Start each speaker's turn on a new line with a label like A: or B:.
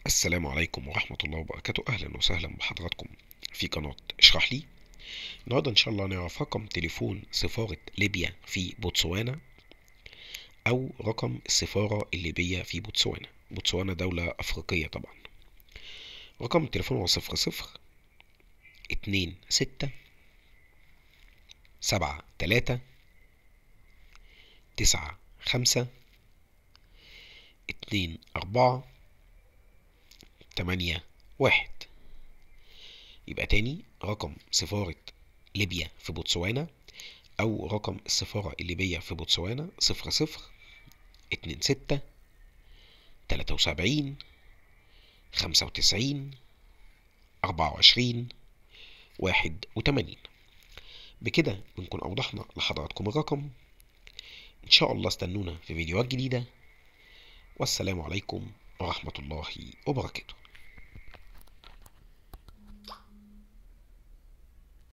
A: السلام عليكم ورحمة الله وبركاته أهلا وسهلا بحضراتكم في قناة اشرح لي النهاردة إن شاء الله نعرف رقم تليفون سفارة ليبيا في بوتسوانا أو رقم السفارة الليبية في بوتسوانا بوتسوانا دولة أفريقية طبعا رقم التليفون هو صفر صفر اتنين ستة سبعة تلاتة تسعة خمسة اتنين أربعة تمانية واحد يبقى تاني رقم سفارة ليبيا في بوتسوانا أو رقم السفارة الليبية في بوتسوانا صفر صفر اتنين ستة تلاتة وسبعين خمسة وتسعين أربعة وعشرين واحد وتمانين بكده بنكون أوضحنا لحضراتكم الرقم إن شاء الله استنونا في فيديوهات جديدة والسلام عليكم ورحمة الله وبركاته